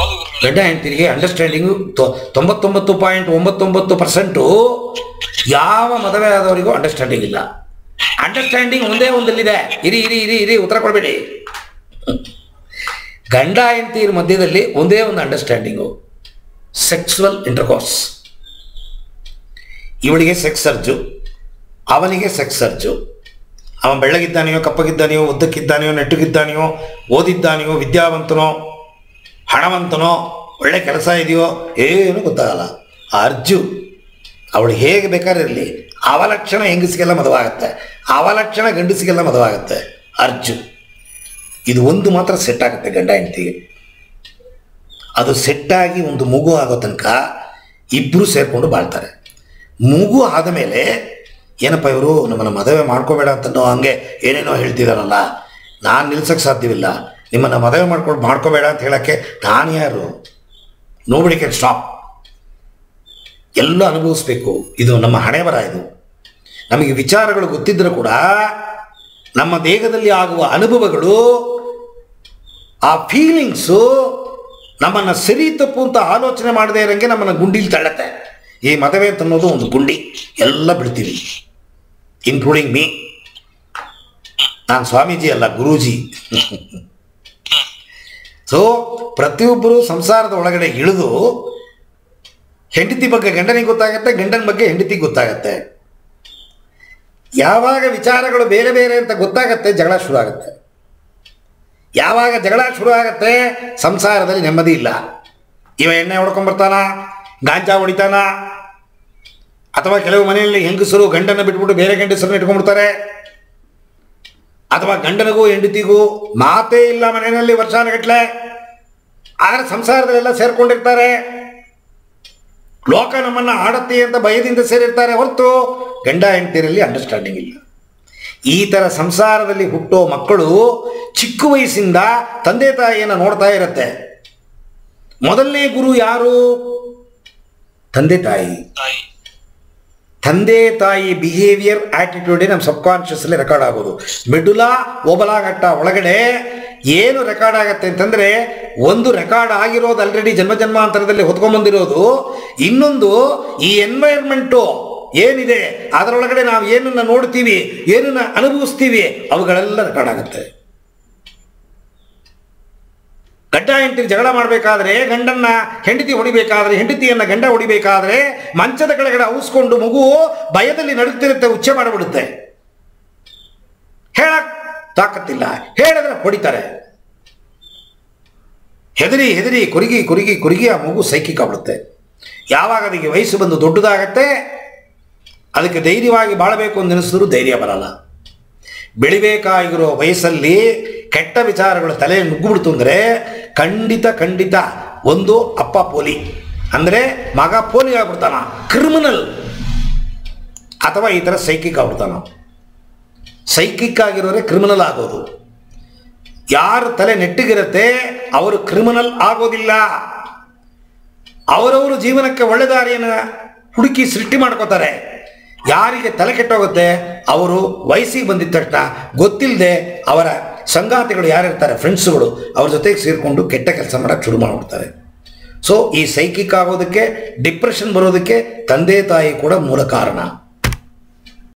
ಹೌದು ಗುರುಗಳೇ ಗಂಡ ಹೆಂಡತಿರಿಗೆ ಅಂಡರ್ಸ್ಟ್ಯಾಂಡಿಂಗು ತೊಂಬತ್ತೊಂಬತ್ತು ಪಾಯಿಂಟ್ ಒಂಬತ್ತೊಂಬತ್ತು ಪರ್ಸೆಂಟು ಯಾವ ಮದುವೆ ಆದವರಿಗೂ ಅಂಡರ್ಸ್ಟ್ಯಾಂಡಿಂಗ್ ಇಲ್ಲ ಅಂಡರ್ಸ್ಟ್ಯಾಂಡಿಂಗ್ ಒಂದೇ ಒಂದಲ್ಲಿದೆ ಇರಿ ಇರಿ ಇರಿ ಇರಿ ಉತ್ತರ ಕೊಡಬೇಡಿ ಗಂಡ ಹೆಂಡತಿಯರ ಮಧ್ಯದಲ್ಲಿ ಒಂದೇ ಒಂದು ಅಂಡರ್ಸ್ಟ್ಯಾಂಡಿಂಗು ಸೆಕ್ಸುವಲ್ ಇಂಟರ್ಕೋರ್ಸ್ ಇವಳಿಗೆ ಸೆಕ್ಸ್ ಸರ್ಜು ಅವನಿಗೆ ಸೆಕ್ಸ್ ಸರ್ಜು ಅವನು ಬೆಳ್ಳಗಿದ್ದಾನೆಯೋ ಕಪ್ಪಗಿದ್ದಾನೆಯೋ ಉದ್ದಕ್ಕಿದ್ದಾನೆಯೋ ನೆಟ್ಟಗಿದ್ದಾನೆಯೋ ಓದಿದ್ದಾನೆಯೋ ವಿದ್ಯಾವಂತನೋ ಹಣವಂತನೋ ಒಳ್ಳೆ ಕೆಲಸ ಇದೆಯೋ ಏನು ಗೊತ್ತಾಗಲ್ಲ ಆ ಅರ್ಜು ಅವಳು ಹೇಗೆ ಬೇಕಾದ್ರೆ ಇರಲಿ ಅವಲಕ್ಷಣ ಹೆಂಗಸಿಗೆಲ್ಲ ಮದುವಾಗತ್ತೆ ಅವಲಕ್ಷಣ ಗಂಡಸಿಗೆಲ್ಲ ಮದುವಾಗತ್ತೆ ಅರ್ಜು ಇದು ಒಂದು ಮಾತ್ರ ಸೆಟ್ ಆಗುತ್ತೆ ಗಂಡ ಹೆಂಡತಿಗೆ ಅದು ಸೆಟ್ಟಾಗಿ ಒಂದು ಮಗು ಆಗೋ ತನಕ ಇಬ್ಬರು ಸೇರಿಕೊಂಡು ಬಾಳ್ತಾರೆ ಮಗು ಆದ ಮೇಲೆ ಏನಪ್ಪ ಇವರು ನಮ್ಮನ್ನು ಮದುವೆ ಮಾಡ್ಕೋಬೇಡ ಅಂತನೋ ಹಂಗೆ ಏನೇನೋ ಹೇಳ್ತಿದಾರಲ್ಲ ನಾನು ನಿಲ್ಸಕ್ಕೆ ಸಾಧ್ಯವಿಲ್ಲ ನಿಮ್ಮನ್ನು ಮದುವೆ ಮಾಡ್ಕೊಂಡು ಮಾಡ್ಕೋಬೇಡ ಅಂತ ಹೇಳೋಕ್ಕೆ ನಾನು ಯಾರು ನೋಬಡಿ ಕ್ಯಾನ್ ಸ್ಟಾಪ್ ಎಲ್ಲ ಅನುಭವಿಸ್ಬೇಕು ಇದು ನಮ್ಮ ಹಣೆ ಬರ ಇದು ನಮಗೆ ವಿಚಾರಗಳು ಗೊತ್ತಿದ್ದರೂ ಕೂಡ ನಮ್ಮ ದೇಹದಲ್ಲಿ ಆಗುವ ಅನುಭವಗಳು ಆ ಫೀಲಿಂಗ್ಸು ನಮ್ಮನ್ನು ಸರಿ ತಪ್ಪು ಅಂತ ಆಲೋಚನೆ ಮಾಡದೇ ಇರೋಂಗೆ ನಮ್ಮನ್ನು ಗುಂಡಿಲಿ ತಳ್ಳತ್ತೆ ಈ ಮದುವೆ ಅಂತ ಅನ್ನೋದು ಒಂದು ಗುಂಡಿ ಎಲ್ಲ ಬಿಡ್ತೀವಿ ಇನ್ಕ್ಲೂಡಿಂಗ್ ಮೀ ನಾನು ಸ್ವಾಮೀಜಿ ಅಲ್ಲ ಗುರೂಜಿ ಸೊ ಪ್ರತಿಯೊಬ್ಬರು ಸಂಸಾರದ ಒಳಗಡೆ ಇಳಿದು ಹೆಂಡತಿ ಬಗ್ಗೆ ಗಂಡನಿಗೆ ಗೊತ್ತಾಗತ್ತೆ ಗಂಡನ ಬಗ್ಗೆ ಹೆಂಡತಿಗೆ ಗೊತ್ತಾಗತ್ತೆ ಯಾವಾಗ ವಿಚಾರಗಳು ಬೇರೆ ಬೇರೆ ಅಂತ ಗೊತ್ತಾಗತ್ತೆ ಜಗಳ ಶುರು ಆಗುತ್ತೆ ಯಾವಾಗ ಜಗಳ ಶುರು ಆಗತ್ತೆ ಸಂಸಾರದಲ್ಲಿ ನೆಮ್ಮದಿ ಇಲ್ಲ ಇವ ಎಣ್ಣೆ ಹೊಡ್ಕೊಂಡ್ಬರ್ತಾನ ಗಾಂಜಾ ಹೊಡಿತಾನ ಅಥವಾ ಕೆಲವು ಮನೆಯಲ್ಲಿ ಹೆಂಗಸರು ಗಂಡನ ಬಿಟ್ಬಿಟ್ಟು ಬೇರೆ ಗಂಡಸರನ್ನ ಇಟ್ಕೊಂಡ್ಬಿಡ್ತಾರೆ ಅಥವಾ ಗಂಡನಿಗೂ ಹೆಂಡತಿಗೂ ಮಾತೇ ಇಲ್ಲ ಮನೆಯಲ್ಲಿ ವರ್ಷಾನುಗಟ್ಲೆ ಆದರೆ ಸಂಸಾರದಲ್ಲೆಲ್ಲ ಸೇರ್ಕೊಂಡಿರ್ತಾರೆ ಲೋಕ ನಮ್ಮನ್ನು ಆಡತ್ತೆ ಅಂತ ಭಯದಿಂದ ಸೇರಿರ್ತಾರೆ ಹೊರತು ಗಂಡ ಹೆಂಡತಿರಲ್ಲಿ ಅಂಡರ್ಸ್ಟ್ಯಾಂಡಿಂಗ್ ಇಲ್ಲ ಈ ಥರ ಸಂಸಾರದಲ್ಲಿ ಹುಟ್ಟೋ ಮಕ್ಕಳು ಚಿಕ್ಕ ವಯಸ್ಸಿಂದ ತಂದೆ ತಾಯಿಯನ್ನು ನೋಡ್ತಾ ಇರತ್ತೆ ಮೊದಲನೇ ಗುರು ಯಾರು ತಂದೆ ತಾಯಿ ತಾಯಿ ತಂದೆ ತಾಯಿ ಬಿಹೇವಿಯರ್ ಆಟಿಟ್ಯೂಡೇ ನಮ್ಮ ಸಬ್ ಕಾನ್ಷಿಯಸ್ಲಿ ರೆಕಾರ್ಡ್ ಆಗೋದು ಮಿಡುಲಾ ಓಬಲಾಘಟ್ಟ ಒಳಗಡೆ ಏನು ರೆಕಾರ್ಡ್ ಆಗತ್ತೆ ಅಂತಂದ್ರೆ ಒಂದು ರೆಕಾರ್ಡ್ ಆಗಿರೋದು ಆಲ್ರೆಡಿ ಜನ್ಮ ಜನ್ಮಾಂತರದಲ್ಲಿ ಹೊತ್ಕೊಂಡ್ಬಂದಿರೋದು ಇನ್ನೊಂದು ಈ ಎನ್ವೈರ್ಮೆಂಟು ಏನಿದೆ ಅದರೊಳಗಡೆ ನಾವು ಏನನ್ನ ನೋಡ್ತೀವಿ ಏನನ್ನ ಅನುಭವಿಸ್ತೀವಿ ಅವುಗಳೆಲ್ಲ ರೆಕಾರ್ಡ್ ಆಗುತ್ತೆ ಗಂಡ ಹೆಂಡತಿ ಜಗಳ ಮಾಡಬೇಕಾದ್ರೆ ಗಂಡನ್ನ ಹೆಂಡತಿ ಹೊಡಿಬೇಕಾದ್ರೆ ಹೆಂಡತಿಯನ್ನ ಗಂಡ ಹೊಡಿಬೇಕಾದ್ರೆ ಮಂಚದ ಕೆಳಗಡೆ ಔಸ್ಕೊಂಡು ಮಗು ಭಯದಲ್ಲಿ ನಡುತ್ತಿರುತ್ತೆ ಉಚ್ಚೆ ಮಾಡಿಬಿಡುತ್ತೆ ಹೇಳಕ್ ತಾಕತ್ತಿಲ್ಲ ಹೇಳಿದ್ರೆ ಹೊಡಿತಾರೆ ಹೆದರಿ ಹೆದರಿ ಕುರುಗಿ ಕುರುಗಿ ಕುರುಗಿ ಆ ಮಗು ಸೈಕಿಕ್ ಆಗ್ಬಿಡುತ್ತೆ ಯಾವಾಗ ಅದಕ್ಕೆ ವಯಸ್ಸು ಬಂದು ದೊಡ್ಡದಾಗತ್ತೆ ಅದಕ್ಕೆ ಧೈರ್ಯವಾಗಿ ಬಾಳಬೇಕು ಅಂತ ನೆನೆಸಿದ್ರು ಧೈರ್ಯ ಬರಲ್ಲ ಬೆಳಿಬೇಕಾಗಿರೋ ವಯಸ್ಸಲ್ಲಿ ಕೆಟ್ಟ ವಿಚಾರಗಳು ತಲೆ ನುಗ್ಗುಬಿಡ್ತು ಅಂದರೆ ಖಂಡಿತ ಖಂಡಿತ ಒಂದು ಅಪ್ಪ ಪೋಲಿ ಅಂದರೆ ಮಗ ಪೋಲಿ ಆಗ್ಬಿಡ್ತಾನ ಕ್ರಿಮಿನಲ್ ಅಥವಾ ಈ ಥರ ಸೈಕಿಕ್ ಆಗ್ಬಿಡ್ತಾನ ಸೈಕಿಕ್ ಆಗಿರೋರೆ ಕ್ರಿಮಿನಲ್ ಆಗೋದು ಯಾರ ತಲೆ ನೆಟ್ಟಿಗಿರುತ್ತೆ ಅವರು ಕ್ರಿಮಿನಲ್ ಆಗೋದಿಲ್ಲ ಅವರವರು ಜೀವನಕ್ಕೆ ಒಳ್ಳೆ ದಾರಿಯನ್ನು ಹುಡುಕಿ ಸೃಷ್ಟಿ ಮಾಡ್ಕೋತಾರೆ ಯಾರಿಗೆ ತಲೆ ಕೆಟ್ಟೋಗುತ್ತೆ ಅವರು ವಯಸ್ಸಿಗೆ ಬಂದಿದ ತಕ್ಷಣ ಗೊತ್ತಿಲ್ಲದೆ ಅವರ ಸಂಗಾತಿಗಳು ಯಾರಿರ್ತಾರೆ ಫ್ರೆಂಡ್ಸ್ಗಳು ಅವ್ರ ಜೊತೆಗೆ ಸೇರಿಕೊಂಡು ಕೆಟ್ಟ ಕೆಲಸ ಮಾಡೋಕ್ಕೆ ಶುರು ಮಾಡಿಬಿಡ್ತಾರೆ ಸೊ ಈ ಸೈಕಿಕ್ ಆಗೋದಕ್ಕೆ ಡಿಪ್ರೆಷನ್ ಬರೋದಕ್ಕೆ ತಂದೆ ತಾಯಿ ಕೂಡ ಮೂಲ ಕಾರಣ